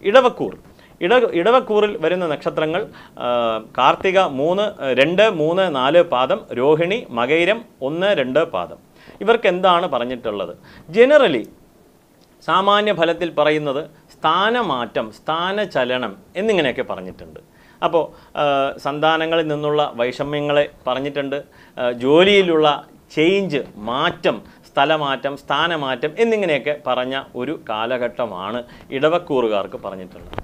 ഇടവക്കൂർ ഇട ഇടവക്കൂറിൽ വരുന്ന നക്ഷത്രങ്ങൾ ആ, കാർത്തിക മൂന്ന് രണ്ട് മൂന്ന് നാല് പാദം രോഹിണി മകൈരം ഒന്ന് രണ്ട് പാദം ഇവർക്ക് എന്താണ് പറഞ്ഞിട്ടുള്ളത് ജനറലി സാമാന്യ ഫലത്തിൽ പറയുന്നത് സ്ഥാനമാറ്റം സ്ഥാനചലനം എന്നിങ്ങനെയൊക്കെ പറഞ്ഞിട്ടുണ്ട് അപ്പോൾ സന്താനങ്ങളിൽ നിന്നുള്ള വൈഷമ്യങ്ങളെ പറഞ്ഞിട്ടുണ്ട് ആ, ജോലിയിലുള്ള ചേഞ്ച് മാറ്റം സ്ഥലമാറ്റം സ്ഥാനമാറ്റം എന്നിങ്ങനെയൊക്കെ പറഞ്ഞ ഒരു കാലഘട്ടമാണ് ഇടവക്കൂറുകാർക്ക് പറഞ്ഞിട്ടുള്ളത്